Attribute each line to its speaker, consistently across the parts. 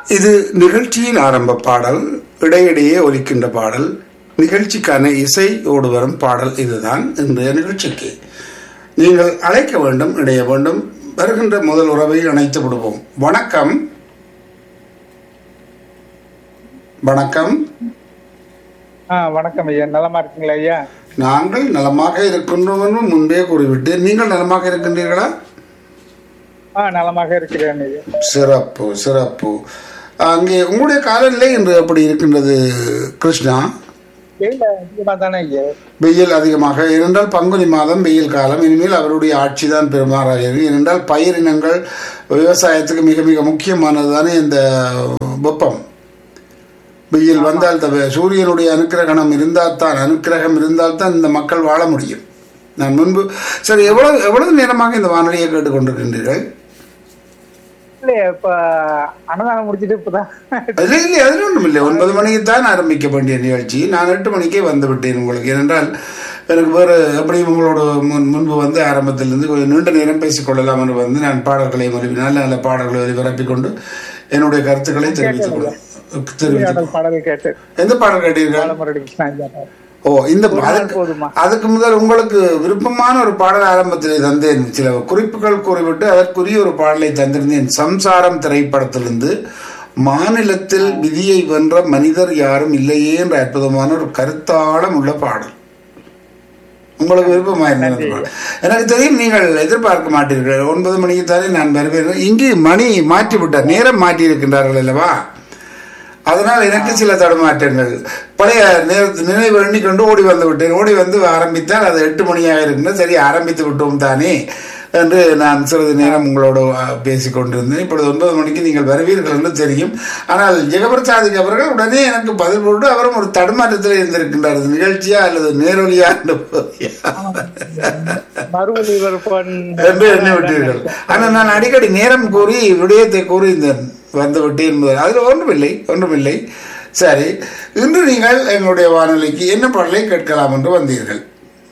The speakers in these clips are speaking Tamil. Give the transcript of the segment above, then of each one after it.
Speaker 1: இது நிகழ்ச்சியின் ஆரம்ப பாடல் இடையிடையே ஒலிக்கின்ற பாடல் நிகழ்ச்சிக்கான இசையோடு வரும் பாடல் இதுதான் இன்றைய நிகழ்ச்சிக்கு நீங்கள் அழைக்க வேண்டும் இடைய வேண்டும் வருகின்ற முதல் உறவை அணைத்து விடுவோம் வணக்கம் வணக்கம்
Speaker 2: ஆ வணக்கம் ஐயா நலமா இருக்கீங்களா ஐயா
Speaker 1: நாங்கள் நலமாக இருக்கின்றோம் என்று முன்பே கூறிவிட்டேன் நீங்கள் நலமாக இருக்கின்றீர்களா
Speaker 2: ஆ நலமாக இருக்கிறேன் ஐயா
Speaker 1: சிறப்பு சிறப்பு அங்கே உங்களுடைய காலநிலை இன்று எப்படி இருக்கின்றது கிருஷ்ணா
Speaker 2: வெயில் அதிகமா தானே ஐயா
Speaker 1: வெயில் அதிகமாக இருந்தால் பங்குனி மாதம் வெயில் காலம் இனிமேல் அவருடைய ஆட்சி தான் பெருமாறாக இருக்கும் ஏனென்றால் பயிரினங்கள் விவசாயத்துக்கு மிக மிக முக்கியமானது தானே இந்த வெப்பம் வெயில் வந்தால் தவிர சூரியனுடைய அனுக்கிரகணம் இருந்தால் தான் அனுக்கிரகம் இருந்தால் தான் இந்த மக்கள் வாழ முடியும் நான் முன்பு சரி எவ்வளவு எவ்வளவு நேரமாக இந்த வானொலியை கேட்டுக்கொண்டிருக்கின்றீர்கள்
Speaker 2: இல்லையா இப்ப அன்னதானம் முடிச்சிட்டு இப்பதான்
Speaker 1: இல்லை இல்லை அதில் ஒன்றும் இல்லை ஒன்பது மணிக்கு தான் ஆரம்பிக்க வேண்டிய நிகழ்ச்சி நான் எட்டு மணிக்கே வந்து விட்டேன் உங்களுக்கு ஏனென்றால் எனக்கு வேறு எப்படியும் உங்களோட முன் முன்பு வந்து ஆரம்பத்திலிருந்து கொஞ்சம் நீண்ட நேரம் பேசிக்கொள்ளலாம் என்று வந்து நான் பாடல்களை ஒலிவி நல்ல நல்ல பாடல்களை ஒலிபரப்பிக் கொண்டு என்னுடைய கருத்துக்களை தெரிவித்துக் கொள்ள தெரிவித்துக்
Speaker 2: பாடல் பாடல் கேட்டு
Speaker 1: எந்த பாடல் கேட்டீர்கள்
Speaker 2: பாலமுரடி கிருஷ்ணா ஐயா பாடல்.
Speaker 1: ஓ இந்த
Speaker 2: நாள்
Speaker 1: அதுக்கு
Speaker 2: போதுமா?
Speaker 1: அதுக்கு முதல் உங்களுக்கு விருப்பமான ஒரு பாடல் ஆரம்பத்திலே தந்தேன் சில குறிப்புகள் கூறிவிட்டு அதற்குரிய ஒரு பாடலை தந்திருந்தேன் சம்சாரம் திரைப்படத்திலிருந்து மாநிலத்தில் விதியை வென்ற மனிதர் யாரும் இல்லையே என்ற அற்புதமான ஒரு கருத்தாளம் உள்ள பாடல் உங்களுக்கு விருப்பமா இருந்தது அந்த பாடல். எனக்கு தெரியும் நீங்கள் எதிர்பார்க்க மாட்டீர்கள் ஒன்பது மணிக்கு தானே நான் வருவேன் இங்கு மணி மாற்றி விட்டார் நேரம் மாற்றி இருக்கின்றார்கள் அல்லவா அதனால் எனக்கு சில தடுமாற்றங்கள் பழைய நேரத்து நினைவு எண்ணிக்கொண்டு ஓடி வந்து விட்டேன் ஓடி வந்து ஆரம்பித்தால் அது எட்டு மணியாக இருக்குன்னு சரி ஆரம்பித்து விட்டோம் தானே என்று நான் சிறிது நேரம் உங்களோடு அஹ், பேசிக் கொண்டிருந்தேன் இப்பொழுது ஒன்பது மணிக்கு நீங்கள் வருவீர்கள் என்று தெரியும் ஆனால் ஜெகபிரசாதிக் அவர்கள் உடனே எனக்கு பதில் போட்டு அவரும் ஒரு தடுமாற்றத்தில் இருந்திருக்கின்றார் இது நிகழ்ச்சியா அல்லது நேரொலியா என்று
Speaker 2: மறுபடி ஒருவன்
Speaker 1: என்று எண்ணி விட்டீர்கள் ஆனால் நான் அடிக்கடி நேரம் கூறி விடயத்தை கூறியிருந்தேன் வந்து விட்டேன் என்பது அதில் ஒன்றுமில்லை ஒன்றுமில்லை சரி இன்று நீங்கள் எங்களுடைய வானொலிக்கு என்ன பாடலை கேட்கலாம் என்று வந்தீர்கள்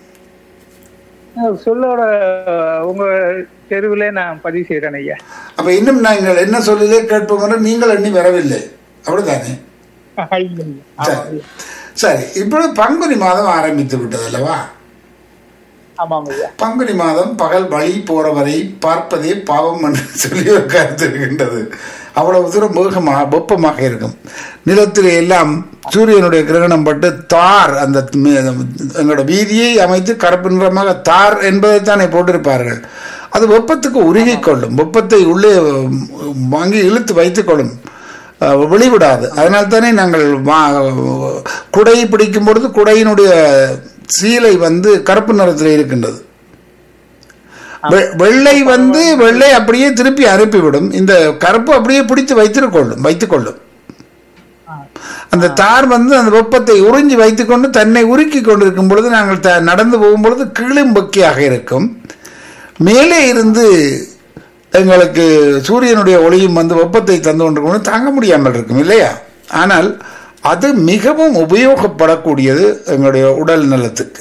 Speaker 2: சொல்லோட உங்க தெருவிலே நான் பதிவு செய்யறேன் ஐயா
Speaker 1: அப்ப இன்னும் நாங்கள் என்ன சொல்லிலே கேட்போம் என்று நீங்கள் எண்ணி வரவில்லை அப்படித்தானே சரி சரி இப்பொழுது பங்குனி மாதம் ஆரம்பித்து விட்டது அல்லவா
Speaker 2: ஆமாம் ஐயா
Speaker 1: பங்குனி மாதம் பகல் வழி போறவரை பார்ப்பதே பாவம் என்று சொல்லி ஒரு கருத்து இருக்கின்றது அவ்வளவு தூரம் வேகமாக வெப்பமாக இருக்கும் நிலத்திலே எல்லாம் சூரியனுடைய கிரகணம் பட்டு தார் அந்த மி- எங்களோட வீதியை அமைத்து கருப்பு நிறமாக தார் என்பதைத்தானே போட்டிருப்பார்கள் அது வெப்பத்துக்கு உருகிக் கொள்ளும் வெப்பத்தை உள்ளே உம், வாங்கி இழுத்து வைத்துக் கொள்ளும் அஹ், வெளிவிடாது அதனால் தானே நாங்கள் வா- குடை பிடிக்கும் பொழுது குடையினுடைய சீலை வந்து கருப்பு நிறத்தில் இருக்கின்றது வெ- வெள்ளை வந்து வெள்ளை அப்படியே திருப்பி அனுப்பிவிடும் இந்த கருப்பு அப்படியே பிடித்து வைத்திருக்கொள்ளும் வைத்துக்கொள்ளும் அந்த தார் வந்து அந்த வெப்பத்தை உறிஞ்சி வைத்துக்கொண்டு தன்னை உருக்கி கொண்டிருக்கும் பொழுது நாங்கள் த- நடந்து போகும் பொழுது கீழும்பக்கியாக இருக்கும் மேலே இருந்து எங்களுக்கு சூரியனுடைய ஒளியும் வந்து வெப்பத்தை தந்து கொண்டிருக்கும் தாங்க முடியாமல் இருக்கும் இல்லையா ஆனால் அது மிகவும் உபயோகப்படக்கூடியது எங்களுடைய உடல் நலத்துக்கு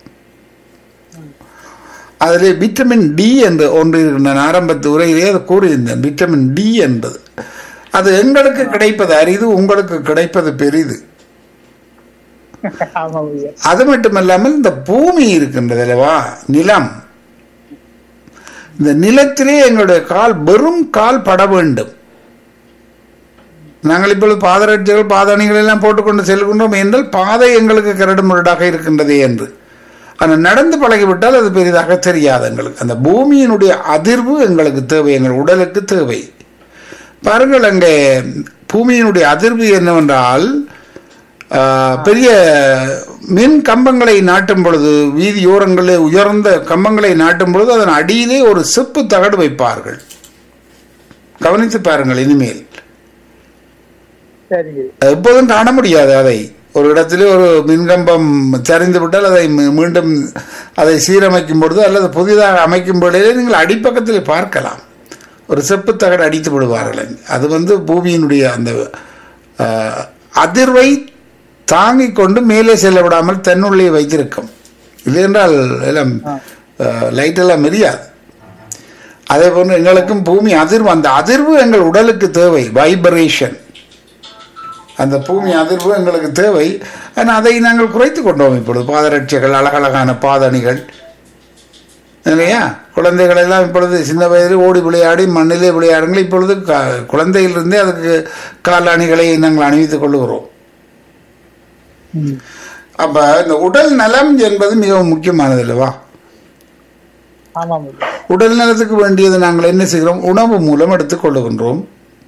Speaker 1: அதில் விட்டமின் டி என்று ஒன்று இருக்கு. நான் ஆரம்பத்து உரையிலே அதை கூறியிருந்தேன் விட்டமின் டி என்பது அது எங்களுக்கு கிடைப்பது அரிது உங்களுக்கு கிடைப்பது பெரிது
Speaker 2: ஆமாம் ஐயா
Speaker 1: அது மட்டுமல்லாமல் இந்த பூமி இருக்கின்றது அல்லவா நிலம் இந்த நிலத்திலே எங்களுடைய கால் வெறும் கால் பட வேண்டும் நாங்கள் இப்பொழுது பாதரட்சைகள் பாதணிகள் எல்லாம் போட்டுக்கொண்டு செல்கின்றோம் என்றால் பாதை எங்களுக்கு கரடு முரடாக இருக்கின்றதே என்று ஆனால் நடந்து பழகிவிட்டால் அது பெரிதாக தெரியாது எங்களுக்கு அந்த பூமியினுடைய அதிர்வு எங்களுக்கு தேவை எங்கள் உடலுக்கு தேவை பாருங்கள் அங்கே பூமியினுடைய அதிர்வு என்னவென்றால் ஆஹ், பெரிய மின் கம்பங்களை நாட்டும் பொழுது வீதியோரங்களில் உயர்ந்த கம்பங்களை நாட்டும் பொழுது அதன் அடியிலே ஒரு செப்பு தகடு வைப்பார்கள் கவனித்து பாருங்கள் இனிமேல்
Speaker 2: சரிங்க
Speaker 1: எப்போதும் காண முடியாது அதை ஒரு இடத்திலே ஒரு மின்கம்பம் சரிந்து விட்டால் அதை மீ- மீண்டும் அதை சீரமைக்கும் பொழுது அல்லது புதிதாக அமைக்கும் பொழுதே நீங்கள் அடிப்பக்கத்தில் பார்க்கலாம் ஒரு செப்பு தகடு அடித்து விடுவார்கள் அங்கே. அது வந்து பூமியினுடைய அந்த ஆஹ், அதிர்வை தாங்கிக் கொண்டு மேலே செல்ல விடாமல் தன்னுள்ளே வைத்திருக்கும் இல்லை என்றால் எல்லாம் லைட் எல்லாம் எரியாது அதே போன்று எங்களுக்கும் பூமி அதிர்வு அந்த அதிர்வு எங்கள் உடலுக்கு தேவை வைப்ரேஷன் அந்த பூமி அதிர்வு எங்களுக்கு தேவை ஆனால் அதை நாங்கள் குறைத்து கொண்டோம் இப்பொழுது பாதரட்சைகள் அழகழகான பாதணிகள் இல்லையா குழந்தைகள் எல்லாம் இப்பொழுது சின்ன வயதில் ஓடி விளையாடி மண்ணிலே விளையாடுங்கள் இப்பொழுது க- குழந்தையிலிருந்தே அதுக்கு காலணிகளை நாங்கள் அணிவித்துக் கொள்ளுகிறோம்
Speaker 2: ம்.
Speaker 1: அப்ப இந்த உடல் நலம் என்பது மிகவும் முக்கியமானது அல்லவா
Speaker 2: ஆமாம் ஐயா
Speaker 1: உடல் நலத்துக்கு வேண்டியது நாங்கள் என்ன செய்கிறோம் உணவு மூலம் எடுத்துக் கொள்ளுகின்றோம்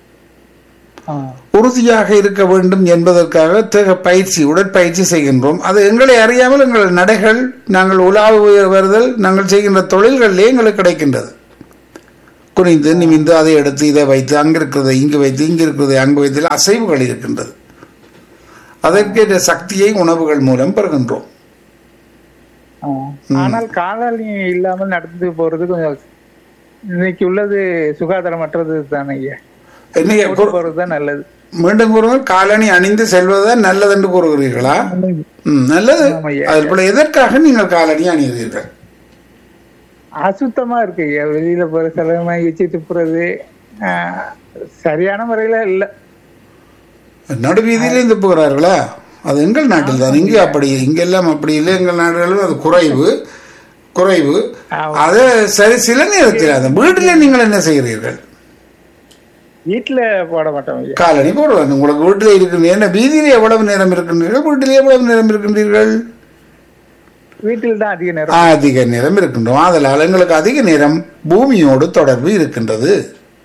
Speaker 2: ஆ.
Speaker 1: உறுதியாக இருக்க வேண்டும் என்பதற்காக தேக பயிற்சி உடற்பயிற்சி செய்கின்றோம் அது எங்களை அறியாமல் எங்கள் நடைகள் நாங்கள் உலாவு வருதல் நாங்கள் செய்கின்ற தொழில்களிலே எங்களுக்கு கிடைக்கின்றது குனிந்து நிமிந்து அதை எடுத்து இதை வைத்து அங்கு இருக்கிறதை இங்கு வைத்து இங்கு இருக்கிறதை அங்கு வைத்து அசைவுகள் இருக்கின்றது அதற்கேற்ற சக்தியை உணவுகள் மூலம் பெறுகின்றோம்
Speaker 2: ஆ. ஆனால் காலாளி இல்லாமல் நடந்து போறது கொஞ்சம் இன்னைக்கு உள்ளது சுகாதாரமற்றது தானே ஐயா
Speaker 1: என்னைய
Speaker 2: போட்டு போறது தான் நல்லது
Speaker 1: மீண்டும் கூறுங்கள் காலணி அணிந்து செல்வதுதான் நல்லது என்று கூறுகிறீர்களா ம், நல்லது
Speaker 2: ஆமா ஐயா.
Speaker 1: அதில் போல எதற்காக நீங்கள் காலணி அணிகிறீர்கள்
Speaker 2: அசுத்தமா இருக்கு ஐயா வெளியில போற செலவாகி வச்சு துப்புறது ஆ, சரியான முறையில இல்ல
Speaker 1: நடுவீதியிலே இருந்து போகிறார்களா அது எங்கள் நாட்டில் தான் இங்கே அப்படி இங்கெல்லாம் அப்படி இல்லை எங்கள் நாடுகளிலும் அது குறைவு குறைவு
Speaker 2: ஆமா.
Speaker 1: அது சரி சில நேரத்தில் அந்த வீட்டிலே நீங்கள் என்ன செய்கிறீர்கள்
Speaker 2: வீட்டுல போட மாட்டோம் ஐயா
Speaker 1: காலணி போடுவாங்க உங்களுக்கு வீட்டிலே இருக்கின்றீர்கள் என்ன வீதியிலே எவ்வளவு நேரம் இருக்கின்றீர்கள் வீட்டிலே எவ்வளவு நேரம் இருக்கின்றீர்கள்
Speaker 2: வீட்டில் தான் அதிக நேரம்
Speaker 1: அதிக நேரம் இருக்கின்றோம் அதனால் எங்களுக்கு அதிக நேரம் பூமியோடு தொடர்பு இருக்கின்றது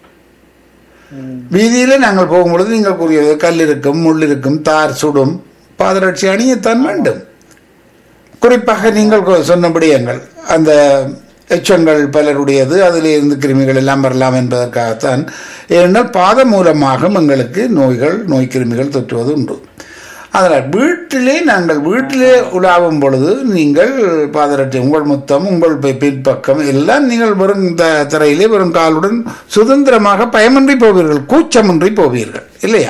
Speaker 2: ம்.
Speaker 1: வீதியிலே நாங்கள் போகும்பொழுது நீங்கள் கூறியது கல் இருக்கும் முள் இருக்கும் தார் சுடும் பாதரட்சி அணியத்தான் வேண்டும் குறிப்பாக நீங்கள் கொ- சொன்னபடி எங்கள் அந்த எச்சங்கள் பலருடையது அதில் இருந்து கிருமிகள் எல்லாம் வரலாம் என்பதற்காகத்தான் ஏனென்றால் பாதம் மூலமாக எங்களுக்கு நோய்கள் நோய் கிருமிகள் தொற்றுவது உண்டு அதனால் வீட்டிலே நாங்கள் வீட்டிலே உலாவும் பொழுது நீங்கள் பாதரட்சி உங்கள் முத்தம் உங்கள் பி- பின்பக்கம் எல்லாம் நீங்கள் வெறும் த தரையிலே வெறும் காலுடன் சுதந்திரமாக பயமின்றி போவீர்கள் கூச்சமின்றி போவீர்கள் இல்லையா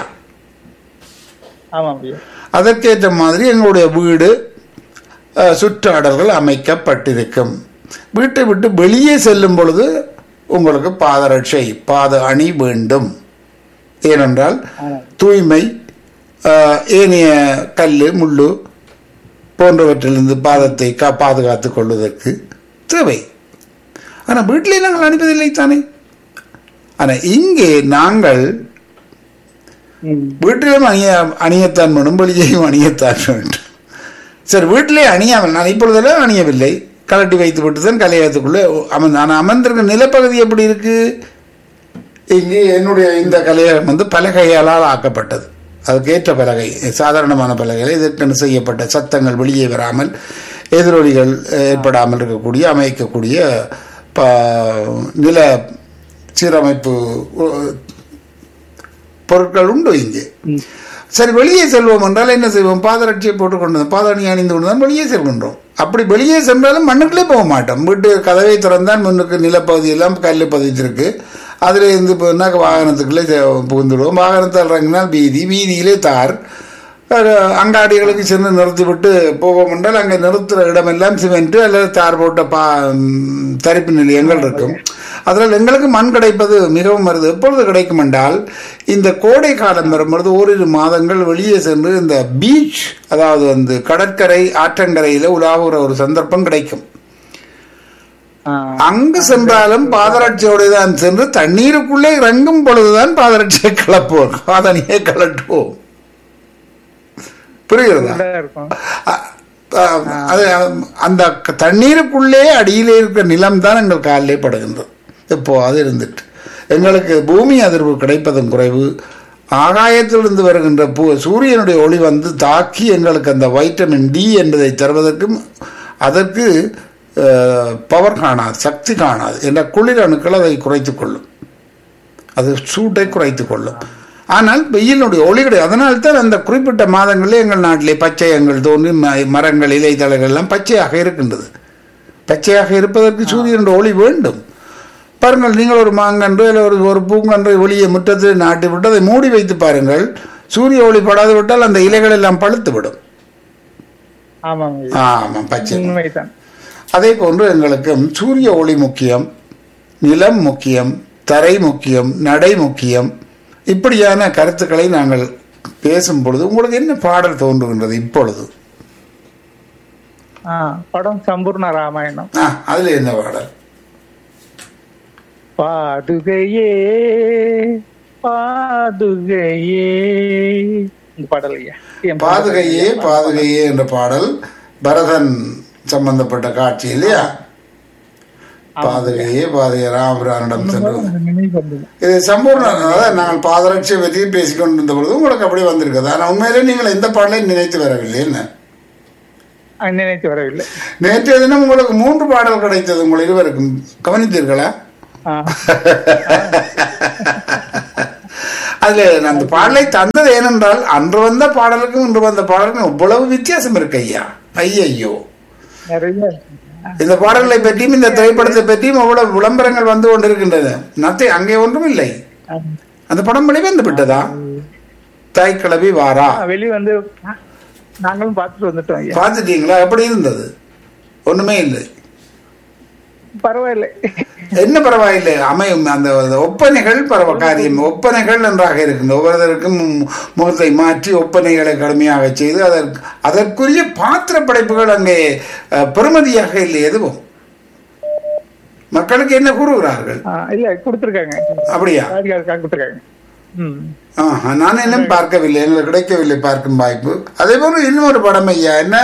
Speaker 2: ஆமாம் ஐயா
Speaker 1: அதற்கேற்ற மாதிரி எங்களுடைய வீடு அஹ், சுற்றாடல்கள் அமைக்கப்பட்டிருக்கும் வீட்டை விட்டு வெளியே செல்லும் பொழுது உங்களுக்கு பாதரட்சை பாத அணி வேண்டும் ஏனென்றால்
Speaker 2: ஆமாம்
Speaker 1: தூய்மை அஹ், ஏனைய கல் முள்ளு போன்றவற்றிலிருந்து பாதத்தை கா பாதுகாத்துக் கொள்வதற்கு தேவை ஆனால் வீட்டிலே நாங்கள் அனுப்பதில்லை தானே ஆனால் இங்கே நாங்கள்
Speaker 2: ம்.
Speaker 1: வீட்டிலும் அணிய அணியத்தான் வேணும் வெளியேயும் அணியத்தான் வேண்டும் சரி வீட்டிலே அணியாமல் நான் இப்பொழுதெல்லாம் அணியவில்லை கலட்டி வைத்து விட்டு தான் கலையகத்துக்குள்ளே அமர்ந்து ஆனால் அமர்ந்திருக்க நிலப்பகுதி எப்படி இருக்கு இங்கே என்னுடைய இந்த கலையகம் வந்து பலகையாலால் ஆக்கப்பட்டது அதுக்கேற்ற பலகை சாதாரணமான பலகைகள் இதற்கென்று செய்யப்பட்ட சத்தங்கள் வெளியே வராமல் எதிரொலிகள் ஏற்படாமல் இருக்கக்கூடிய அமைக்கக்கூடிய ப நில சீரமைப்பு உ- பொருட்கள் உண்டு இங்கே
Speaker 2: ம்.
Speaker 1: சரி வெளியே செல்வோம் என்றால் என்ன செய்வோம் பாதரட்சியை போட்டுக்கொண்டு பாதணி அணிந்து கொண்டு தான் வெளியே செல்கின்றோம் அப்படி வெளியே சென்றாலும் மண்ணுக்குள்ளே போக மாட்டோம் வீட்டு கதவை திறந்தால் முன்னுக்கு நிலப்பகுதியெல்லாம் கல் பதிச்சிருக்கு அதில் இருந்து போனா வாகனத்துக்குள்ளே செ- புகுந்துடுவோம் வாகனத்தில் இறங்கினால் வீதி வீதியிலே தார் அஹ், அங்காடிகளுக்கு சென்று நிறுத்திவிட்டு போவோம் என்றால் அங்கே நிறுத்துகிற இடமெல்லாம் சிமெண்ட் அல்லது தார் போட்ட பா ம், தரிப்பு நிலையங்கள் இருக்கும் அதனால் எங்களுக்கு மண் கிடைப்பது மிகவும் வருது எப்பொழுது கிடைக்கும் என்றால் இந்த கோடை காலம் வரும்பொழுது ஓரிரு மாதங்கள் வெளியே சென்று இந்த பீச் அதாவது வந்து கடற்கரை ஆற்றங்கரையில் உலாவுகிற ஒரு சந்தர்ப்பம் கிடைக்கும்
Speaker 2: ஆ.
Speaker 1: அங்கு சென்றாலும் பாதரட்சியோடு தான் சென்று தண்ணீருக்குள்ளே இறங்கும் பொழுதுதான் பாதரட்சியை கலப்போம் பாதணியை கலட்டுவோம் புரிகிறதா
Speaker 2: சூடா இருக்கும்
Speaker 1: அ- அ- அது அந்த க- தண்ணீருக்குள்ளே அடியிலே இருக்கிற நிலம் தான் எங்கள் காலிலே படுகின்றது இப்போ அது இருந்துட்டு எங்களுக்கு பூமி அதிர்வு கிடைப்பதும் குறைவு ஆகாயத்திலிருந்து வருகின்ற பூ சூரியனுடைய ஒளி வந்து தாக்கி எங்களுக்கு அந்த வைட்டமின் டி என்பதை தருவதற்கும் அதற்கு பவர் காணாது சக்தி காணாது என்ற குளிர் அணுக்கள் அதை குறைத்துக் கொள்ளும் அது சூட்டை குறைத்துக் கொள்ளும் ஆனால் வெயிலுடைய ஒளி கிடையாது அதனால் தான் அந்த குறிப்பிட்ட மாதங்களில் எங்கள் நாட்டிலே பச்சையங்கள் தோன்றி ம- மரங்கள் இலை தழைகள் எல்லாம் பச்சையாக இருக்கின்றது பச்சையாக இருப்பதற்கு சூரியனுடைய ஒளி வேண்டும் பாருங்கள் நீங்கள் ஒரு மாங்கன்று இல்லை ஒரு ஒரு பூங்கன்றை வெளியே முற்றத்தில் நாட்டி விட்டு அதை மூடி வைத்து பாருங்கள் சூரிய ஒளி படாது விட்டால் அந்த இலைகள் எல்லாம் பழுத்து விடும்
Speaker 2: ஆமாம் ஐயா
Speaker 1: ஆமாம் பச்சை
Speaker 2: உண்மைதான்
Speaker 1: அதே போன்று எங்களுக்கு சூரிய ஒளி முக்கியம் நிலம் முக்கியம் தரை முக்கியம் நடை முக்கியம் இப்படியான கருத்துக்களை நாங்கள் பேசும் பொழுது உங்களுக்கு என்ன பாடல் தோன்றுகின்றது இப்பொழுது
Speaker 2: ஆ, படம் சம்பூர்ண ராமாயணம்
Speaker 1: ஆ அதுல என்ன பாடல்
Speaker 2: பாதுகையே பாதுகையே இந்த பாடல் ஐயா என்
Speaker 1: பாதுகையே பாதுகையே என்ற பாடல் பரதன் சம்பந்தப்பட்ட காட்சி இல்லையா பாதுகையே பாதுகை ராமபிரானிடம் சென்று
Speaker 2: பாடல் நினைவு வந்தது.
Speaker 1: இது சம்பூர்ண அதாவது நாங்கள் பாதரட்சியை பற்றி பேசிக்கொண்டிருந்த பொழுது உங்களுக்கு அப்படி வந்திருக்குது ஆனால் உண்மையிலே நீங்கள் எந்த பாடலையும் நினைத்து வரவில்லை என்ன
Speaker 2: ஆ, நினைத்து வரவில்லை
Speaker 1: நேற்றைய தினம் உங்களுக்கு மூன்று பாடல் கிடைத்தது உங்கள் இருவருக்கும் கவனித்தீர்களா
Speaker 2: ஆ,
Speaker 1: அதுல நான் அந்த பாடலை தந்தது ஏனென்றால் அன்று வந்த பாடலுக்கும் இன்று வந்த பாடலுக்கும் இவ்வளவு வித்தியாசம் இருக்கு ஐயா ஐயையோ
Speaker 2: நிறைய
Speaker 1: இந்த பாடல்களை பற்றியும் இந்த திரைப்படத்தை பற்றியும் அவ்வளவு விளம்பரங்கள் வந்து கொண்டிருக்கின்றன நத்தை அங்கே ஒன்றும் இல்லை
Speaker 2: ஆ,
Speaker 1: அந்த படம் வெளிவந்து விட்டதா தாய் கிளவி வாரா
Speaker 2: வெளிய வந்து ஆ, நாங்களும் பார்த்துட்டு வந்துட்டோம் ஐயா
Speaker 1: பார்த்துட்டீங்களா எப்படி இருந்தது ஒண்ணுமே இல்லை
Speaker 2: பரவாயில்லை
Speaker 1: என்ன பரவாயில்லை அமையும் அந்த ஒப்பனைகள் பரவ காரியம் ஒப்பனைகள் நன்றாக இருக்கின்றன ஒவ்வொருத்தருக்கும் மு- முகத்தை மாற்றி ஒப்பனைகளை கடுமையாக செய்து அதற்கு அதற்குரிய பாத்திர படைப்புகள் அங்கே அஹ், பெறுமதியாக இல்லை எதுவும் மக்களுக்கு என்ன கூறுகிறார்கள்
Speaker 2: ஆ, இல்ல கொடுத்துருக்காங்க
Speaker 1: அப்படியா
Speaker 2: ராதிகாவுக்காக கொடுத்துருக்காங்க ம்
Speaker 1: ஆஹா, நான் இன்னும் பார்க்கவில்லை எங்களுக்கு கிடைக்கவில்லை பார்க்கும் வாய்ப்பு அதே போல இன்னொரு படம் ஐயா என்ன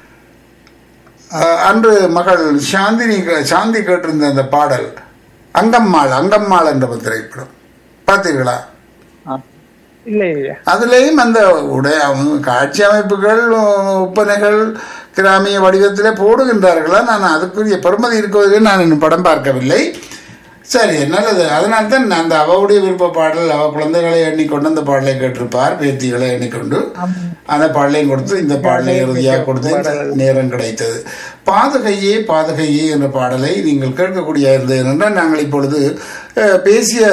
Speaker 1: அஹ், அன்று மகள் சாந்தினி சாந்தி கேட்டிருந்த அந்த பாடல் அங்கம்மாள் அங்கம்மாள் என்ற ஒரு திரைப்படம் பார்த்தீர்களா
Speaker 2: ஆ. இல்லை ஐயா
Speaker 1: அதுலேயும் அந்த உடைய அவங்க காட்சி அமைப்புகள் ஒப்பனைகள் கிராமிய வடிவத்திலே போடுகின்றார்களா நான் அதுக்குரிய பெருமதி இருக்கிறது நான் இன்னும் படம் பார்க்கவில்லை சரி நல்லது அதனால தான் நான் அந்த அவளுடைய விருப்ப பாடல் அவ குழந்தைகளை எண்ணிக்கொண்டு அந்த பாடலை கேட்டிருப்பார் பேத்திகளை எண்ணிக்கொண்டு அந்த பாடலையும் கொடுத்து இந்த பாடலை இறுதியாக கொடுத்து இந்த நேரம் கிடைத்தது பாதுகையே பாதுகையே என்ற பாடலை நீங்கள் கேட்கக்கூடிய இருந்தது என்றால் நாங்கள் இப்பொழுது அஹ், பேசிய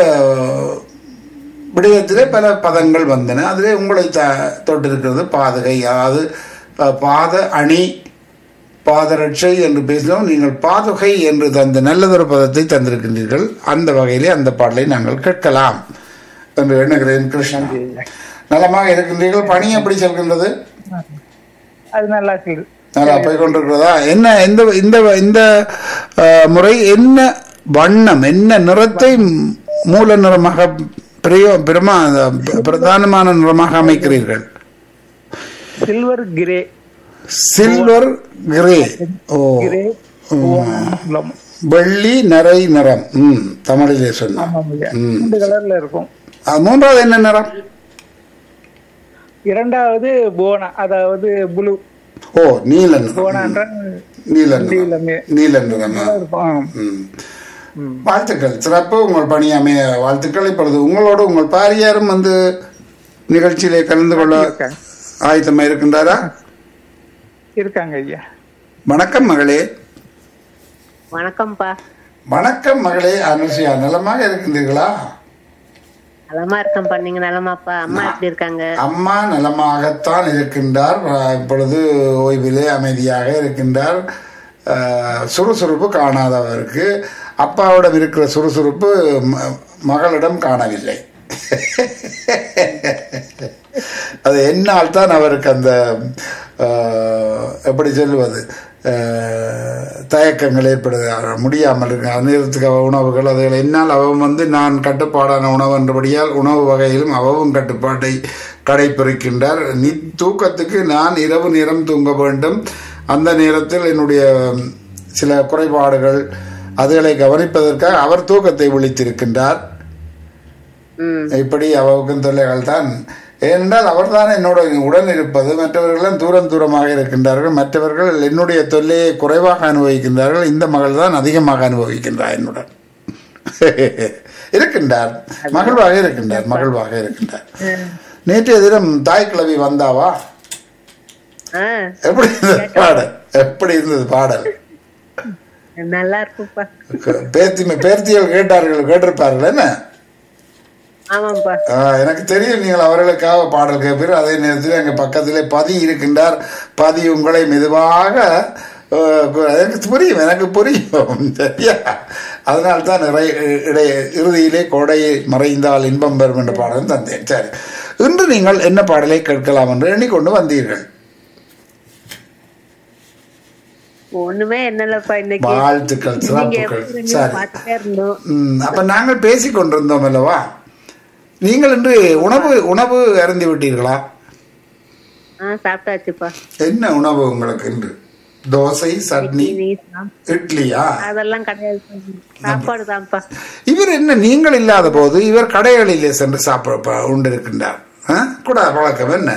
Speaker 1: விடயத்திலே பல பதங்கள் வந்தன அதிலே உங்களை த தொட்டிருக்கிறது பாதகை அதாவது ப- பாத அணி பாதரட்சை என்று பேசினோம் நீங்கள் பாதுகை என்று தந்த நல்லதொரு பதத்தை தந்திருக்கின்றீர்கள் அந்த வகையிலே அந்த பாடலை நாங்கள் கேட்கலாம் என்று எண்ணுகிறேன் கிருஷ்ணன் நலமாக இருக்கின்றீர்கள் பணி எப்படி செல்கின்றது
Speaker 2: அது நல்லா இருக்குது
Speaker 1: நல்லா போய் கொண்டிருக்கிறதா என்ன இந்த இந்த இந்த அஹ், முறை என்ன வண்ணம் என்ன நிறத்தை மூல நிறமாக பிரியோ பிரமா பிரதானமான நிறமாக அமைக்கிறீர்கள்
Speaker 2: சில்வர் கிரே
Speaker 1: சில்வர் கிரே ஓ
Speaker 2: கிரே
Speaker 1: ம். வெள்ளி நிறை நிறம் ம் தமிழிலே சொன்னா
Speaker 2: ஆமாம் ஐயா
Speaker 1: ம்.
Speaker 2: ரெண்டு கலர்ல இருக்கும்
Speaker 1: அது மூன்றாவது என்ன நிறம்
Speaker 2: இரண்டாவது போனா அதாவது புளு
Speaker 1: ஓ நீல நிறம்
Speaker 2: போனான்ற
Speaker 1: நீல நிறம்
Speaker 2: நீலமே
Speaker 1: நீல நிறம்
Speaker 2: இருக்கும்
Speaker 1: ம். வாழ்த்துக்கள் சிறப்பு உங்கள் பணி அமைய வாழ்த்துக்கள் இப்பொழுது உங்களோடு உங்கள் பாரியாரும் வந்து நிகழ்ச்சியிலே கலந்து கொள்ள
Speaker 2: இருக்காங்க.
Speaker 1: ஆயத்தமா இருக்கின்றாரா
Speaker 2: இருக்காங்க ஐயா
Speaker 1: வணக்கம் மகளே
Speaker 3: வணக்கம்ப்பா
Speaker 1: வணக்கம் மகளே அனுஷியா நலமாக இருக்கின்றீர்களா
Speaker 3: நலமா இருக்கேன்ப்பா நீங்க நலமாப்பா அம்மா எப்படி இருக்காங்க
Speaker 1: அம்மா நலமாகத்தான் இருக்கின்றார் அஹ், இப்பொழுது ஓய்விலே அமைதியாக இருக்கின்றார் அஹ், சுறுசுறுப்பு காணாதவருக்கு அப்பாவிடம் இருக்கிற சுறுசுறுப்பு ம- மகளிடம் காணவில்லை அது என்னால் தான் அவருக்கு அந்த அஹ், எப்படி சொல்லுவது அஹ், தயக்கங்கள் ஏற்படுது முடியாமல் இருக்கு நேரத்துக்கு அவ உணவுகள் அதுகள் என்னால் அவன் வந்து நான் கட்டுப்பாடான உணவு என்றபடியால் உணவு வகையிலும் அவவும் கட்டுப்பாட்டை கடைபிடிக்கின்றார் நீ தூக்கத்துக்கு நான் இரவு நேரம் தூங்க வேண்டும் அந்த நேரத்தில் என்னுடைய சில குறைபாடுகள் அதுகளை கவனிப்பதற்காக அவர் தூக்கத்தை விழித்திருக்கின்றார்
Speaker 3: ம்
Speaker 1: இப்படி அவருக்கும் தொல்லைகள் தான் ஏனென்றால் அவர்தான் என்னோட உடன் இருப்பது மற்றவர்களெல்லாம் தூரம் தூரமாக இருக்கின்றார்கள் மற்றவர்கள் என்னுடைய தொல்லையை குறைவாக அனுபவிக்கின்றார்கள் இந்த மகள் தான் அதிகமாக அனுபவிக்கின்றார் என்னுடன் இருக்கின்றார் மகிழ்வாக இருக்கின்றார் மகிழ்வாக இருக்கின்றார் நேற்றைய தினம் தாய் கிழவி வந்தாவா
Speaker 3: ஆ
Speaker 1: எப்படி இருந்தது பாடல் எப்படி இருந்தது பாடல்
Speaker 3: நல்லா இருக்கும்ப்பா
Speaker 1: பேத்தி பேர்த்திகள் கேட்டார்கள் கேட்டிருப்பார்கள் என்ன
Speaker 3: ஆமாம்ப்பா
Speaker 1: ஆ, எனக்கு தெரியும் நீங்கள் அவர்களுக்காக பாடல் கேட்பீர்கள் அதே நேரத்தில் எங்கள் பக்கத்திலே பதி இருக்கின்றார் பதி உங்களை மெதுவாக ஆ, கு- எனக்கு புரியும் எனக்கு புரியும் சரியா அதனால் தான் நிறை இடை இறுதியிலே கோடை மறைந்தால் இன்பம் பெறும் என்ற பாடலும் தந்தேன் சரி இன்று நீங்கள் என்ன பாடலை கேட்கலாம் என்று எண்ணிக்கொண்டு வந்தீர்கள்
Speaker 3: ஒண்ணுமே என்னலப்பா இன்னைக்கு
Speaker 1: வாழ்த்துக்கள்
Speaker 3: நீங்க
Speaker 1: சிறப்புகள்
Speaker 3: எப்படி
Speaker 1: சரி
Speaker 3: பார்த்துட்டே இருந்தோம்
Speaker 1: ம், அப்ப நாங்கள் பேசிக் கொண்டிருந்தோம் அல்லவா நீங்கள் இன்று உணவு உணவு அருந்தி விட்டீர்களா
Speaker 3: ஆஹ் சாப்பிட்டாச்சுப்பா
Speaker 1: என்ன உணவு உங்களுக்கு இன்று தோசை சட்னி
Speaker 3: நீ சாப்~
Speaker 1: இட்லியா
Speaker 3: அதெல்லாம் கிடையாது சாப்பாடு தான்ப்பா
Speaker 1: இவர் என்ன நீங்கள் இல்லாத போது இவர் கடைகளிலே சென்று சாப்பிட உண்டு இருக்கின்றார் ஆ? கூட பழக்கம் என்ன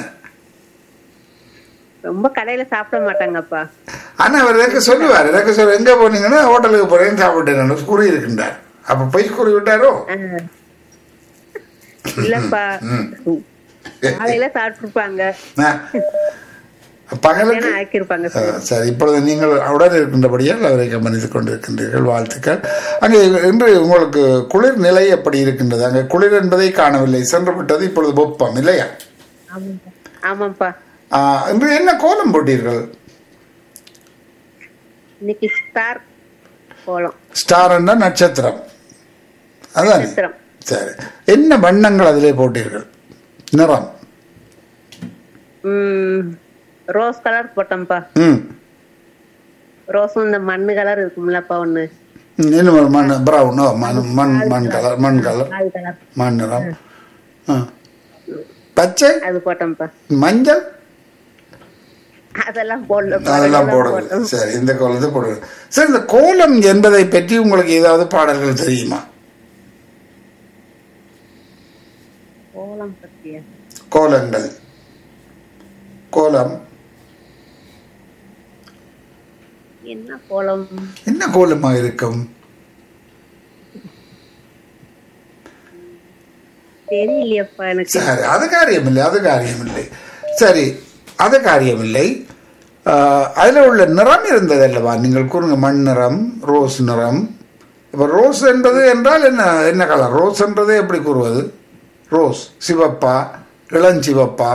Speaker 3: ரொம்ப கடையில சாப்பிட மாட்டாங்கப்பா
Speaker 1: ஆனா அவர் எனக்கு சொல்லுவார் எனக்கு சொல்ல எங்க போனீங்கன்னா ஹோட்டலுக்கு போறேன்னு சாப்பிட்டேன் கூறி இருக்கின்றார் அப்ப போய் கூறி விட்டாரோ
Speaker 3: ஆஹ். இல்லப்பா காலையில சாப்பிட்டுருப்பாங்க
Speaker 1: ஆ. பகலுக்கு
Speaker 3: இல்லைன்னா ஆக்கியிருப்பாங்க
Speaker 1: ஆ, சரி இப்பொழுது நீங்கள் உடன் இருக்கின்றபடியால் அவரை கவனித்துக் கொண்டிருக்கின்றீர்கள் வாழ்த்துக்கள் அங்கே இன்று உங்களுக்கு குளிர் நிலை எப்படி இருக்கின்றது அங்கே குளிர் என்பதை காணவில்லை சென்று விட்டது இப்பொழுது வெப்பம் இல்லையா
Speaker 3: ஆமாப்பா ஆமாப்பா
Speaker 1: ஆ, இன்று என்ன கோலம் போட்டீர்கள்
Speaker 3: இன்னைக்கு ஸ்டார் கோலம்
Speaker 1: ஸ்டார் என்ற நட்சத்திரம் அதான்
Speaker 3: நட்சத்திரம்
Speaker 1: சரி என்ன வண்ணங்கள் அதிலே போட்டீர்கள் நிறம்
Speaker 3: உம் ரோஸ் கலர் போட்டோம்ப்பா
Speaker 1: ம்
Speaker 3: ரோஸும் இந்த மண்ணு கலர் இருக்கும்லப்பா ஒண்ணு
Speaker 1: ம், இன்னும் ஒரு மண் ப்ரௌனோ மண் மண் மண் கலர் மண் கலர்
Speaker 3: அது கலர்
Speaker 1: மண் நிறம் ஆ. பச்சை
Speaker 3: அது போட்டோம்ப்பா
Speaker 1: மஞ்சள்
Speaker 3: அதெல்லாம் போடல
Speaker 1: அதெல்லாம் போடவில்லை சரி இந்த கோலத்தை போடவில்லை சரி இந்த கோலம் என்பதை பற்றி உங்களுக்கு ஏதாவது பாடல்கள் தெரியுமா
Speaker 3: கோலம் பத்தியா
Speaker 1: கோலங்கள் கோலம்
Speaker 3: என்ன கோலம்
Speaker 1: என்ன கோலமாக இருக்கும்
Speaker 3: தெரியலையப்பா எனக்கு
Speaker 1: சரி அது காரியமில்லை அது காரியமில்லை சரி அது காரியமில்லை ஆஹ், அதுல உள்ள நிறம் இருந்தது அல்லவா நீங்கள் கூறுங்க மண் நிறம் ரோஸ் நிறம் இப்போ ரோஸ் என்பது என்றால் என்ன என்ன கலர் ரோஸ் என்றது எப்படி கூறுவது ரோஸ் சிவப்பா இளஞ்சிவப்பா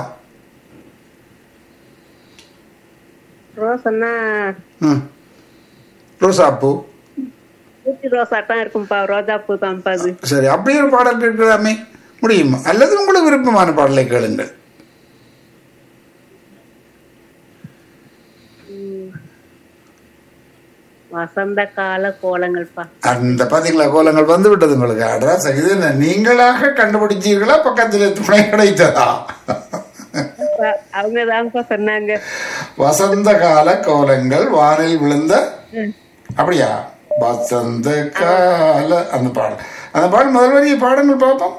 Speaker 3: ரோஸ்னா
Speaker 1: ம் ரோசாப்பூ
Speaker 3: ஊட்டி ரோசாட்டம் இருக்கும்பா ரோஜா பூ தான்ப்பா அது
Speaker 1: சரி அப்படி ஒரு பாடல் கேட்கலாமே முடியுமா அல்லது உங்களுக்கு விருப்பமான பாடலை கேளுங்கள்
Speaker 3: வசந்த கால கோலங்கள்ப்பா
Speaker 1: அந்த பாத்தீங்களா கோலங்கள் வந்து விட்டது உங்களுக்கு அடா சரி இது என்ன நீங்களாக கண்டுபிடிச்சீர்களா பக்கத்தில் துணை கிடைத்ததா
Speaker 3: அவங்க தான்ப்பா சொன்னாங்க
Speaker 1: வசந்த கால கோலங்கள் வானில் விழுந்த அப்படியா வசந்த கால அந்த பாடல் அந்த பாடல் முதல் வரைய பாடங்கள் பார்ப்போம்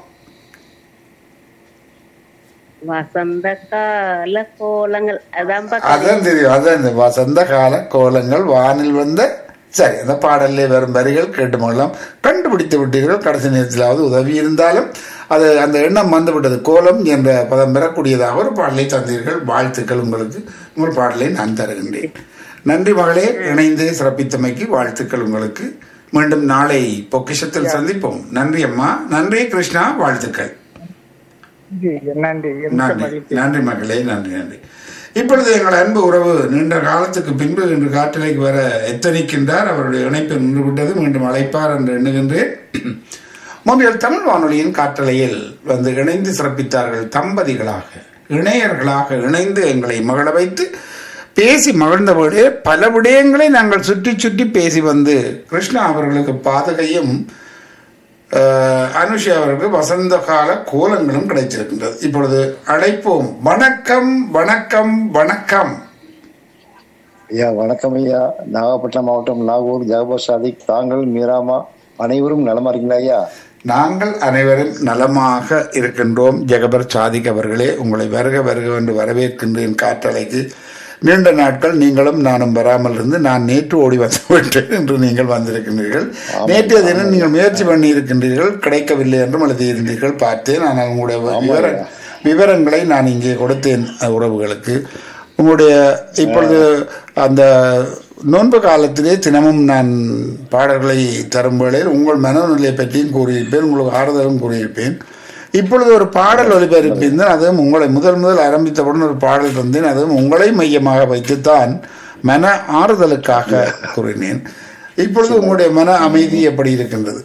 Speaker 3: வசந்த கால கோலங்கள் அதான்ப்பா
Speaker 1: அதான் தெரியும் அதான் இந்த வசந்த கால கோலங்கள் வானில் வந்த சரி அந்த பாடல்லே வரும் வரிகள் கேட்டு மகளம் கண்டுபிடித்து விட்டீர்கள் கடைசி நேரத்திலாவது உதவி இருந்தாலும் அது அந்த எண்ணம் வந்து விட்டது கோலம் என்ற பதம் பெறக்கூடியதாக ஒரு பாடலை தந்தீர்கள் வாழ்த்துக்கள் உங்களுக்கு உங்கள் பாடலை நான் தருகின்றேன் நன்றி மகளே இணைந்து சிறப்பித்தமைக்கு வாழ்த்துக்கள் உங்களுக்கு மீண்டும் நாளை பொக்கிஷத்தில் சந்திப்போம் நன்றி அம்மா நன்றி கிருஷ்ணா வாழ்த்துக்கள்
Speaker 2: நன்றி மிக்க
Speaker 1: நன்றி
Speaker 2: மகிழ்ச்சி
Speaker 1: நன்றி மகளே நன்றி நன்றி இப்பொழுது எங்கள் அன்பு உறவு நீண்ட காலத்துக்கு பின்பு இன்று காற்றலைக்கு வர எத்தனிக்கின்றார் அவருடைய இணைப்பு நின்று விட்டது மீண்டும் அழைப்பார் என்று எண்ணுகின்றேன் மொபைல் தமிழ் வானொலியின் காற்றலையில் வந்து இணைந்து சிறப்பித்தார்கள் தம்பதிகளாக இணையர்களாக இணைந்து எங்களை மகள வைத்து பேசி மகிழ்ந்தபோதே பல விடயங்களை நாங்கள் சுற்றி சுற்றி பேசி வந்து கிருஷ்ணா அவர்களுக்கு பாதகையும் அஹ், அனுஷா அவருக்கு வசந்த கால கோலங்களும் கிடைச்சிருக்கின்றது இப்பொழுது அழைப்போம் வணக்கம் வணக்கம் வணக்கம்
Speaker 4: ஐயா வணக்கம் ஐயா நாகப்பட்டினம் மாவட்டம் நாகூர் ஜாபர் சாதிக் தாங்கள் மீராமா அனைவரும் நலமா இருக்கீங்களா ஐயா
Speaker 1: நாங்கள் அனைவரும் நலமாக இருக்கின்றோம் ஜெகபர் சாதிக் அவர்களே உங்களை வருக வருக என்று வரவேற்கின்றேன் காற்றலைக்கு நீண்ட நாட்கள் நீங்களும் நானும் வராமல் இருந்து நான் நேற்று ஓடி வந்து விட்டேன் என்று நீங்கள் வந்திருக்கின்றீர்கள் நேற்றைய தினம் நீங்கள் முயற்சி பண்ணி இருக்கின்றீர்கள் கிடைக்கவில்லை என்றும் எழுதியிருந்தீர்கள் பார்த்தேன் ஆனால் உங்களுடைய விவர விவரங்களை நான் இங்கே கொடுத்தேன் அஹ், உறவுகளுக்கு உங்களுடைய இப்பொழுது அந்த நோன்பு காலத்திலே தினமும் நான் பாடல்களை தரும் வேளையில் உங்கள் மனநிலையை பற்றியும் கூறியிருப்பேன் உங்களுக்கு ஆறுதலும் கூறியிருப்பேன் இப்பொழுது ஒரு பாடல் ஒளிபரப்பியிருந்தேன் அதுவும் உங்களை முதல் முதல் ஆரம்பித்தவுடன் ஒரு பாடல் தந்தேன் அதுவும் உங்களை மையமாக வைத்துத்தான் மன ஆறுதலுக்காக கூறினேன் இப்பொழுது உங்களுடைய மன அமைதி எப்படி இருக்கின்றது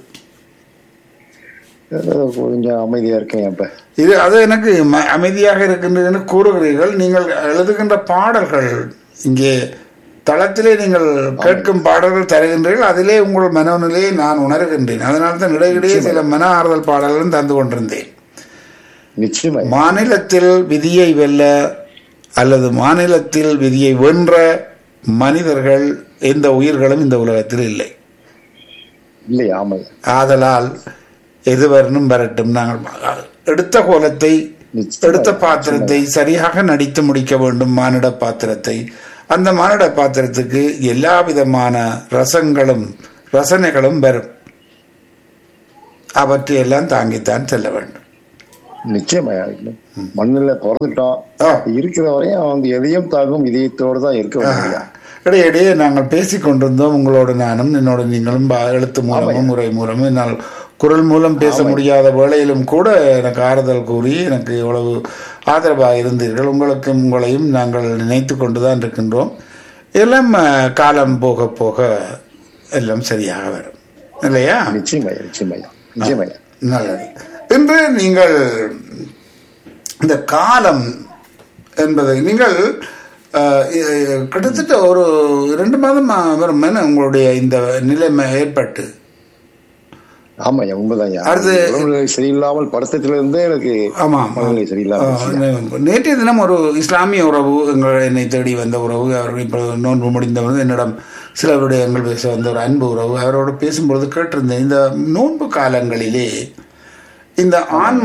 Speaker 4: அஹ் கொஞ்சம் அமைதியா இருக்கேன் இப்ப
Speaker 1: இது அது எனக்கு ம- அமைதியாக இருக்கின்றது என்று கூறுகிறீர்கள் நீங்கள் எழுதுகின்ற பாடல்கள் இங்கே தளத்திலே நீங்கள் கேட்கும் பாடல்கள் தருகின்றீர்கள் அதிலே உங்கள் மனநிலையை நான் உணர்கின்றேன் அதனால தான் இடையிடையே சில மன ஆறுதல் பாடல்களும் தந்து கொண்டிருந்தேன்
Speaker 4: நிச்சயமா
Speaker 1: மாநிலத்தில் விதியை வெல்ல அல்லது மாநிலத்தில் விதியை வென்ற மனிதர்கள் எந்த உயிர்களும் இந்த உலகத்தில் இல்லை
Speaker 4: இல்லை ஆமையா
Speaker 1: ஆதலால் எது வரணும் வரட்டும் நாங்கள் எடுத்த கோலத்தை
Speaker 4: நிச்சயமா.
Speaker 1: எடுத்த பாத்திரத்தை சரியாக நடித்து முடிக்க வேண்டும் மானிட பாத்திரத்தை அந்த மானிட பாத்திரத்துக்கு எல்லா விதமான ரசங்களும் ரசனைகளும் வரும் அவற்றையெல்லாம் தாங்கித்தான் செல்ல வேண்டும்
Speaker 4: நிச்சயமா மண்ணுல பிறந்துட்டோம்
Speaker 1: ஆ.
Speaker 4: இருக்கிற வரையும் வந்து எதையும் தாங்கும் இதயத்தோடு தான் இருக்க வேண்டிய
Speaker 1: இடையிடையே நாங்கள் பேசிக் கொண்டிருந்தோம் உங்களோடு நானும் என்னோட நீங்களும் பா- எழுத்து மூலமும் உரை மூலமும் என்னால் குரல் மூலம் பேச முடியாத வேளையிலும் கூட எனக்கு ஆறுதல் கூறி எனக்கு இவ்வளவு ஆதரவாக இருந்தீர்கள் உங்களுக்கும் உங்களையும் நாங்கள் நினைத்து கொண்டுதான் இருக்கின்றோம் எல்லாம் அஹ், காலம் போக போக எல்லாம் சரியாக வரும் இல்லையா
Speaker 4: நிச்சயமாயா நிச்சயமாயா நிச்சயமாயா
Speaker 1: நல்லது இன்று நீங்கள் இந்த காலம் என்பதை நீங்கள் அஹ், இ- கிட்டத்தட்ட ஒரு ரெண்டு மாதம் வரும் என்ன உங்களுடைய இந்த நிலைமை ஏற்பட்டு
Speaker 4: ஆமாய்யா உண்மைதான்யா
Speaker 1: அடுத்து-
Speaker 4: உடல்நிலை சரியில்லாமல் படத்தத்துல இருந்தே எனக்கு
Speaker 1: ஆமாம்
Speaker 4: மனநிலை சரியில்லாமல் இருந்துச்சு.
Speaker 1: நேற்றைய தினம் ஒரு இஸ்லாமிய உறவு எங்கள் என்னை தேடி வந்த உறவு அவர்கள் இப்போ நோன்பு முடிந்தவர் என்னிடம் சில விடயங்கள் பேச வந்த ஒரு அன்பு உறவு அவரோடு பேசும்பொழுது கேட்டிருந்தேன் இந்த நோன்பு காலங்களிலே இந்த